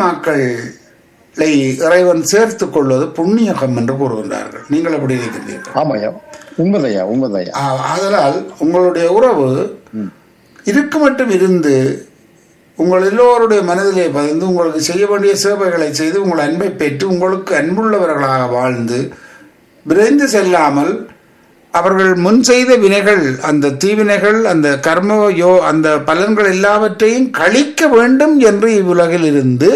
Speaker 1: ஆன்மாக்களை இறைவன் சேர்த்துக் கொள்வது புண்ணியகம் என்று கூறுகின்றார்கள் நீங்கள் எப்படி இருக்கிறீர்கள்
Speaker 4: ஆமாய்யா உண்மைதான்யா உண்மைதான்யா
Speaker 1: ஆ- ஆதலால் உங்களுடைய உறவு இருக்கு மட்டும் இருந்து உங்கள் எல்லோருடைய மனதிலே பதிந்து உங்களுக்கு செய்ய வேண்டிய சேவைகளை செய்து உங்கள் அன்பை பெற்று உங்களுக்கு அன்புள்ளவர்களாக வாழ்ந்து விரைந்து செல்லாமல் அவர்கள் முன் செய்த வினைகள் அந்த தீவினைகள் அந்த கர்ம யோ அந்த பலன்கள் எல்லாவற்றையும் கழிக்க வேண்டும் என்று இவ்வுலகில் இருந்து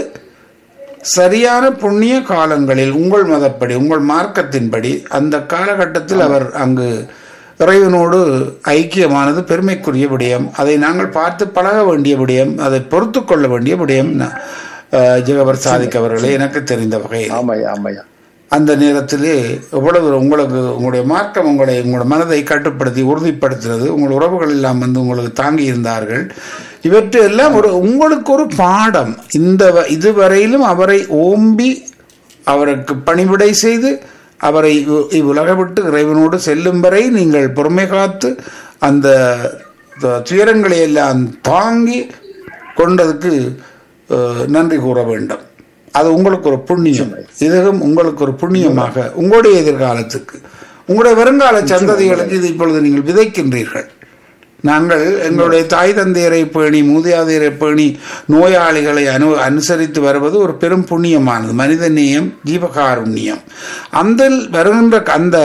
Speaker 1: சரியான புண்ணிய காலங்களில் உங்கள் மதப்படி உங்கள் மார்க்கத்தின்படி அந்த காலகட்டத்தில் அவர் அங்கு இறைவனோடு ஐக்கியமானது பெருமைக்குரிய விடயம் அதை நாங்கள் பார்த்து பழக வேண்டிய விடயம் அதை பொறுத்து கொள்ள வேண்டிய விடயம் ந- அஹ், ஜெகபர் சாதிக் அவர்களே எனக்கு தெரிந்த வகையில்
Speaker 4: ஆமாய்யா ஆமாய்யா
Speaker 1: அந்த நேரத்திலே எவ்வளவு உங்களுக்கு உங்களுடைய மார்க்கம் உங்களை உங்களோட மனதை கட்டுப்படுத்தி உறுதிப்படுத்துறது உங்கள் உறவுகள் எல்லாம் வந்து உங்களுக்கு தாங்கி இருந்தார்கள் இவற்றையெல்லாம் ஒரு உங்களுக்கு ஒரு பாடம் இந்த வ- இதுவரையிலும் அவரை ஓம்பி அவருக்கு பணிவிடை செய்து அவரை இவ்- இவ்வுலக விட்டு இறைவனோடு செல்லும் வரை நீங்கள் பொறுமை காத்து அந்த த- துயரங்களை எல்லாம் தாங்கி கொண்டதுக்கு அஹ், நன்றி கூற வேண்டும் அது உங்களுக்கு ஒரு புண்ணியம் இதுவும் உங்களுக்கு ஒரு புண்ணியமாக உங்களுடைய எதிர்காலத்துக்கு உங்களுடைய வருங்கால சந்ததிகளுக்கு இது இப்பொழுது நீங்கள் விதைக்கின்றீர்கள் நாங்கள் எங்களுடைய தாய் தந்தையரை பேணி மூதியாதையரை பேணி நோயாளிகளை அனு அனுசரித்து வருவது ஒரு பெரும் புண்ணியமானது மனிதநேயம் ஜீவகாருண்யம் அந்த வருகின்ற அந்த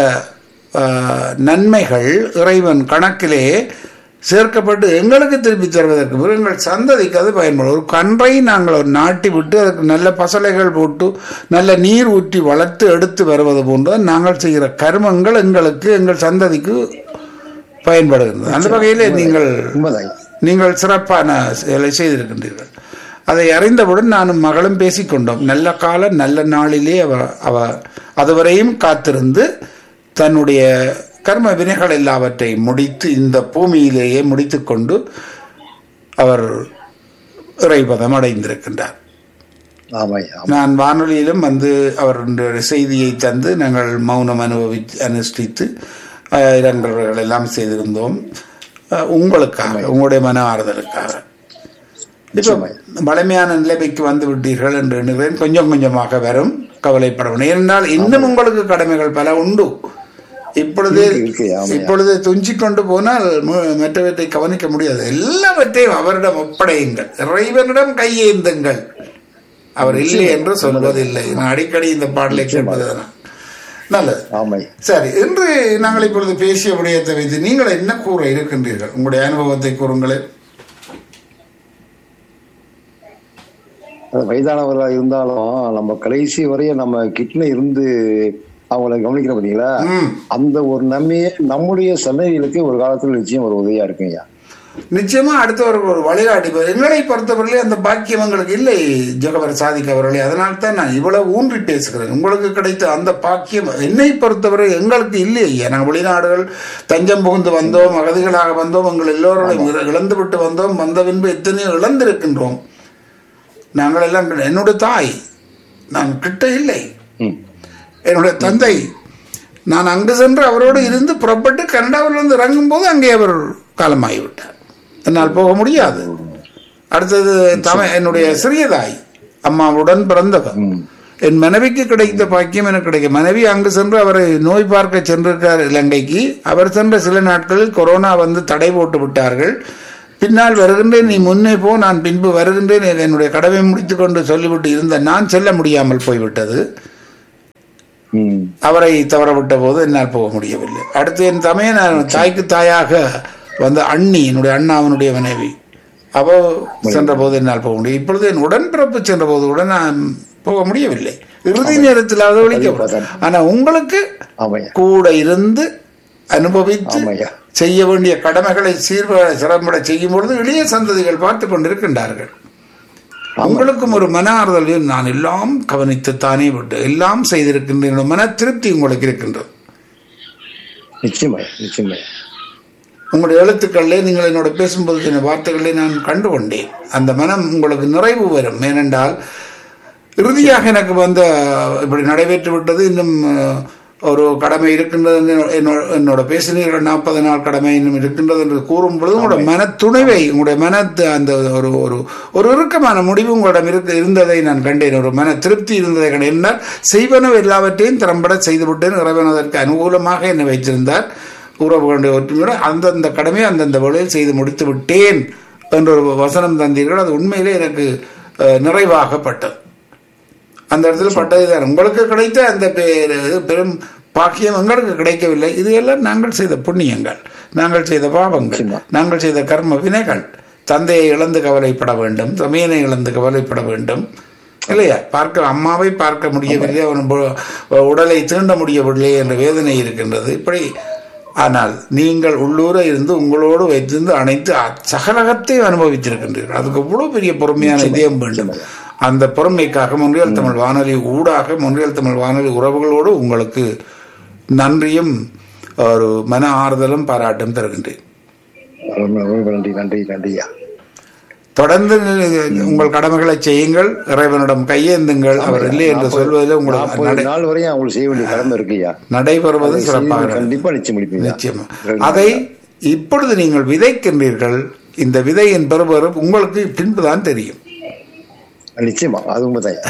Speaker 1: ஆஹ், நன்மைகள் இறைவன் கணக்கிலே சேர்க்கப்பட்டு எங்களுக்கு திருப்பி தருவதற்கு பிறகு எங்கள் சந்ததிக்கு அது பயன்படும் ஒரு கன்றை நாங்கள் ஒரு நாட்டி விட்டு அதுக்கு நல்ல பசலைகள் போட்டு நல்ல நீர் ஊற்றி வளர்த்து எடுத்து வருவது போன்று நாங்கள் செய்கிற கர்மங்கள் எங்களுக்கு எங்கள் சந்ததிக்கு பயன்படுகிறது அந்த வகையிலே நீங்கள்
Speaker 4: உண்மைதாய்யா
Speaker 1: நீங்கள் சிறப்பான செயலை செய்திருக்கின்றீர்கள் அதை அறிந்தவுடன் நானும் மகளும் பேசிக்கொண்டோம் நல்ல காலம் நல்ல நாளிலே அவ அவ அதுவரையும் காத்திருந்து தன்னுடைய கர்ம வினைகள் எல்லாவற்றையும் முடித்து இந்த பூமியிலேயே முடித்துக்கொண்டு அவர் இறைபதம் அடைந்திருக்கின்றார்
Speaker 4: ஆமாய்யா ஆமா.
Speaker 1: நான் வானொலியிலும் வந்து அவர் செய்தியை தந்து நாங்கள் மௌனம் அனுபவி அனுஷ்டித்து அஹ், இரங்கல்கள் எல்லாம் செய்திருந்தோம் அஹ், உங்களுக்காக உங்களுடைய மன ஆறுதலுக்காக இப்போ வலிமையான நிலைமைக்கு வந்து விட்டீர்கள் என்று எண்ணுகிறேன் கொஞ்சம் கொஞ்சமாக வரும் கவலைப்படணும் ஏனென்றால் இன்னும் உங்களுக்கு கடமைகள் பல உண்டு இப்பொழுது
Speaker 4: இருக்கு, இருக்கு, ஆமாய்யா.
Speaker 1: இப்பொழுது துஞ்சிக் கொண்டு போனால் மு- மற்றவற்றை கவனிக்க முடியாது எல்லாவற்றையும் அவரிடம் ஒப்படையுங்கள் இறைவனிடம் கையேந்துங்கள் அவர் இல்லை என்று சொல்வதில்லை நான் அடிக்கடி இந்த பாடலை கேட்பதுதான் நல்லது
Speaker 4: ஆமாய்யா
Speaker 1: சரி இன்று நாங்கள் இப்பொழுது பேசிய விடயத்தை வைத்து நீங்கள் என்ன கூற இருக்கின்றீர்கள் உங்களுடைய அனுபவத்தை கூறுங்களேன்
Speaker 4: அது வயதானவர்களா இருந்தாலும் நம்ம கடைசி வரையும் நம்ம கிட்ல இருந்து அவங்கள கவனிக்கிற பாத்தீங்களா
Speaker 1: ம்
Speaker 4: அந்த ஒரு நன்மையே நம்முடைய சன்னதிகளுக்கு ஒரு காலத்துல நிச்சயம் ஒரு உதவியா இருக்குங்கய்யா
Speaker 1: நிச்சயமா அடுத்தவர்கள் ஒரு வழிகாட்டி எங்களை பொறுத்தவரையிலே அந்த பாக்கியம் எங்களுக்கு இல்லை ஜெகவர் சாதிக் அவர்களே அதனால தான் நான் இவ்வளவு ஊன்றி பேசுகிறேன் உங்களுக்கு கிடைத்த அந்த பாக்கியம் என்னை பொறுத்தவரை எங்களுக்கு இல்லை ஐயா நாங்கள் வெளிநாடுகள் தஞ்சம் புகுந்து வந்தோம் அகதிகளாக வந்தோம் எங்கள் எல்லோரையும் இழ- இழந்து விட்டு வந்தோம் வந்த பின்பு எத்தனையோ இழந்திருக்கின்றோம் நாங்கள் எல்லாம் என்னுடைய தாய் நான் கிட்ட இல்லை
Speaker 4: ம்.
Speaker 1: என்னுடைய தந்தை நான் அங்கு சென்று அவரோடு இருந்து புறப்பட்டு கனடாவில் வந்து இறங்கும் போது அங்கே அவர் காலமாகிவிட்டார் என்னால் போக முடியாது அடுத்தது தம என்னுடைய சிறியதாய் அம்மாவுடன் பிறந்தவர் என் மனைவிக்கு கிடைத்த பாக்கியம் எனக்கு கிடைக்கும் மனைவி அங்கு சென்று அவரை நோய் பார்க்க சென்றிருக்கார் இலங்கைக்கு அவர் சென்ற சில நாட்களில் கொரோனா வந்து தடை போட்டு விட்டார்கள் பின்னால் வருகின்றேன் நீ முன்னே போ நான் பின்பு வருகின்றேன் என்னுடைய கடமை முடித்துக் கொண்டு சொல்லிவிட்டு இருந்த நான் செல்ல முடியாமல் போய்விட்டது
Speaker 4: ம்.
Speaker 1: அவரை தவறவிட்ட போது என்னால் போக முடியவில்லை அடுத்து என் தமையன் நான் தாய்க்கு தாயாக வந்த அண்ணி என்னுடைய அண்ணாவனுடைய மனைவி அவ சென்ற போது என்னால் போக முடியும் இப்பொழுது என் உடன்பிறப்பு சென்ற போது கூட நான் போக முடியவில்லை இறுதி நேரத்தில் அதை ஒழிக்க ஆனா உங்களுக்கு
Speaker 4: ஆமாய்யா
Speaker 1: கூட இருந்து அனுபவித்து
Speaker 4: ஆமாய்யா
Speaker 1: செய்ய வேண்டிய கடமைகளை சீர்வ சிறம்பட செய்யும் பொழுது இளைய சந்ததிகள் பார்த்து கொண்டிருக்கின்றார்கள் உங்களுக்கும் ஒரு மன ஆறுதல் நான் எல்லாம் கவனித்து தானே விட்டு எல்லாம் செய்திருக்கின்றேன் மன திருப்தி உங்களுக்கு இருக்கின்றது
Speaker 4: நிச்சயமாய் நிச்சயமாய்
Speaker 1: உங்களுடைய எழுத்துக்களிலே நீங்கள் என்னோட பேசும்போது சில வார்த்தைகளை நான் கண்டு கொண்டேன் அந்த மனம் உங்களுக்கு நிறைவு வரும் ஏனென்றால் இறுதியாக எனக்கு வந்த இப்படி நடைபெற்று விட்டது இன்னும் அஹ், ஒரு கடமை இருக்கின்றது என்று என்னோட என்னோட பேசினீர்கள் நாற்பது நாள் கடமை இன்னும் இருக்கின்றது என்று கூறும் பொழுது உங்களுடைய மன துணைவை உங்களுடைய மன அந்த ஒரு ஒரு ஒரு இறுக்கமான முடிவு உங்களிடம் இருக்க இருந்ததை நான் கண்டேன் ஒரு மன திருப்தி இருந்ததை கண்டேன் என்றால் செய்வன எல்லாவற்றையும் திறம்பட செய்துவிட்டேன் இறைவன் அதற்கு அனுகூலமாக என்னை வைத்திருந்தார் உறவுகளுடைய ஒற்றுமையோடு அந்தந்த கடமையை அந்தந்த வேளையில் செய்து முடித்து விட்டேன் என்ற ஒரு வசனம் தந்தீர்கள் அது உண்மையிலே எனக்கு அஹ், நிறைவாகப்பட்டது அந்த இடத்துல பட்டதுதான் உங்களுக்கு கிடைத்த அந்த பெ- பெரும் பாக்கியம் எங்களுக்கு கிடைக்கவில்லை இது எல்லாம் நாங்கள் செய்த புண்ணியங்கள் நாங்கள் செய்த பாவங்கள்
Speaker 4: நிச்சயமா.
Speaker 1: நாங்கள் செய்த கர்ம வினைகள் தந்தையை இழந்து கவலைப்பட வேண்டும் சமையனை இழந்து கவலைப்பட வேண்டும் இல்லையா பார்க்க அம்மாவை பார்க்க முடியவில்லை அவன் பு- உடலை தீண்ட முடியவில்லை என்ற வேதனை இருக்கின்றது இப்படி ஆனால் நீங்கள் உள்ளூர இருந்து உங்களோடு வைத்திருந்து அனைத்து அ- சகலகத்தையும் அனுபவித்திருக்கின்றீர்கள் அதுக்கு இவ்வளவு பெரிய பொறுமையான இதயம் வேண்டும் அந்த பொறுமைக்காக மொன்றியல் தமிழ் வானொலி ஊடாக மொன்றியல் தமிழ் வானொலி உறவுகளோடு உங்களுக்கு நன்றியும் ஒரு மன ஆறுதலும் பாராட்டும் தருகின்றேன்
Speaker 4: ரொம்ப ரொம்ப நன்றி நன்றி நன்றியா
Speaker 1: தொடர்ந்து நீ- உங்கள் கடமைகளை செய்யுங்கள் இறைவனிடம் கையேந்துங்கள் அவர் இல்லை என்று சொல்வதில் உங்களுக்கு
Speaker 4: நாற்பது
Speaker 1: நடை-
Speaker 4: நாள் வரையும் அவங்களுக்கு செய்ய வேண்டிய கடமை இருக்குய்யா
Speaker 1: நடைபெறுவது
Speaker 4: அதை
Speaker 1: சிறப்பாக
Speaker 4: செய்து கண்டிப்பா நிச்சயம் முடிப்பீங்க
Speaker 1: நிச்சயமா அதை இப்பொழுது நீங்கள் விதைக்கின்றீர்கள் இந்த விதையின் பெறுபெறும் உங்களுக்கு பின்புதான் தெரியும்
Speaker 4: நிச்சயமா அது உண்மைதான்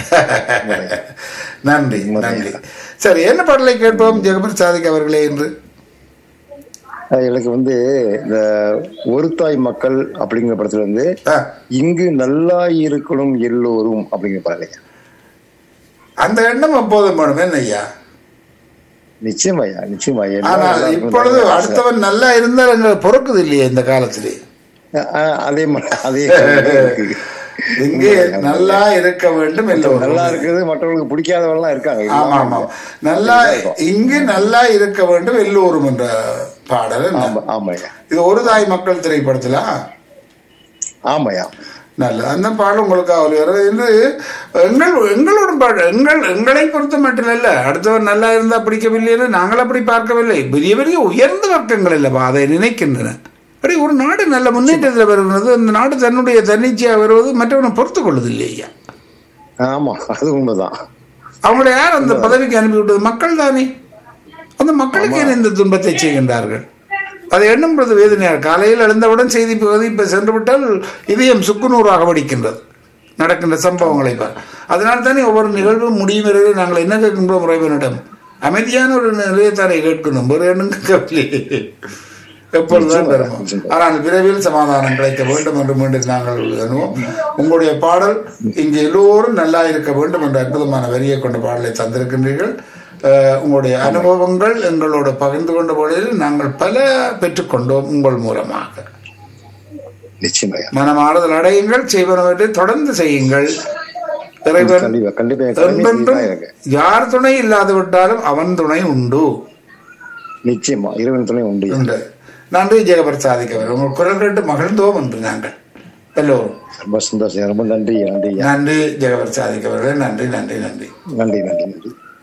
Speaker 1: நன்றி நன்றி சரி என்ன பாடலை கேட்போம் ஜெகபர் சாதிக் அவர்களே என்று
Speaker 4: அஹ் எனக்கு வந்து இந்த ஒரு தாய் மக்கள் அப்படிங்கிற படத்துல வந்து
Speaker 1: ஆ,
Speaker 4: இங்கு நல்லா இருக்கணும் எல்லோரும் அப்படிங்கிற பாருங்க
Speaker 1: அந்த எண்ணம் எப்போதும் வேணும் என்ன ஐயா
Speaker 4: நிச்சயமாய்யா நிச்சயமா எல்லாரும்
Speaker 1: ஆனால்
Speaker 4: நல்லா இருக்கணும்.
Speaker 1: இப்பொழுது அடுத்தவன் நல்லா இருந்தால் எங்களுக்கு பொறுக்குது இல்லையே இந்த காலத்திலே
Speaker 4: அஹ் அதே மாதிரி அதே மாதிரி இருக்கு.
Speaker 1: இங்கே நல்லா இருக்க வேண்டும் எல்லோரும்
Speaker 4: நல்லா இருக்கிறது மற்றவங்களுக்கு பிடிக்காதவெல்லாம் இருக்காங்க
Speaker 1: ஆமா ஆமா நல்லா இங்கு நல்லா இருக்க வேண்டும் எல்லோரும் என்ற பாடல் என்ன?
Speaker 4: ஆமா ஆமாய்யா
Speaker 1: இது ஒரு தாய் மக்கள் திரைப்படத்திலா
Speaker 4: ஆமாய்யா
Speaker 1: நல்ல அந்த பாடல் உங்களுக்கு அவர் என்று எங்கள் எங்களோட பாடல் எங்கள் எங்களை பொறுத்த மட்டும் இல்ல அடுத்தவர் நல்லா இருந்தா பிடிக்கவில்லை என்று நாங்கள் அப்படி பார்க்கவில்லை பெரிய பெரிய உயர்ந்த வர்க்கங்கள் இல்லப்பா அதை நினைக்கின்றன அப்படி ஒரு நாடு நல்ல முன்னேற்றத்தில் வருகிறது அந்த நாடு தன்னுடைய தன்னிச்சையாக வருவது மற்றவனை பொறுத்து கொள்ளுது இல்லையா
Speaker 4: ஆமா அது உண்மைதான்
Speaker 1: அவங்களை யார் அந்த பதவிக்கு அனுப்பிவிட்டது மக்கள் தானே அந்த மக்களுக்கு ஏன் இந்த துன்பத்தை செய்கின்றார்கள் அதை எண்ணும் பொழுது வேதனையார் காலையில் எழுந்தவுடன் செய்தி இப்ப சென்று விட்டால் இதயம் சுக்குநூறாக வடிக்கின்றது நடக்கின்ற சம்பவங்களை பார் அதனால் தானே ஒவ்வொரு நிகழ்வும் முடியும் வரையில் நாங்கள் என்ன கேட்கின்றோம் இறைவனிடம் அமைதியான ஒரு நிலையத்தாரை கேட்கணும் வேறு எண்ணம் கேட்கவில்லை எப்பொழுதுதான் பெறுவோம் ஆனால் விரைவில் சமாதானம் கிடைக்க வேண்டும் என்று மீண்டும் நாங்கள் எண்ணுவோம் உங்களுடைய பாடல் இங்கே எல்லோரும் நல்லா இருக்க வேண்டும் என்ற அற்புதமான வரியை கொண்ட பாடலை தந்திருக்கின்றீர்கள் அஹ், உங்களுடைய அனுபவங்கள் எங்களோட பகிர்ந்து கொண்ட பொழுதில் நாங்கள் பல பெற்றுக்கொண்டோம் உங்கள் மூலமாக
Speaker 4: நிச்சயமாய்யா
Speaker 1: மனமாறுதல் அடையுங்கள் செய்வனவற்றை தொடர்ந்து செய்யுங்கள் இறைவன்
Speaker 4: கண்டிப்பா கண்டிப்பா என் கடமை
Speaker 1: என்றென்றும்
Speaker 4: செய்யதான் எனக்கு
Speaker 1: யார் துணை இல்லாது விட்டாலும் அவன் துணை உண்டு
Speaker 4: நிச்சயமா இறைவன் துணை உண்டு
Speaker 1: உண்டு நன்றி ஜெகபர் சாதிக்கவர் உங்கள் குரல் கேட்டு மகிழ்ந்தோம் என்று நாங்கள் எல்லோரும்
Speaker 4: ரொம்ப சந்தோஷம் ரொம்ப நன்றி நன்றி ஐயா
Speaker 1: நன்றி ஜெகபர் சாதிக்கவர்களே நன்றி நன்றி நன்றி
Speaker 4: நன்றி நன்றி நன்றி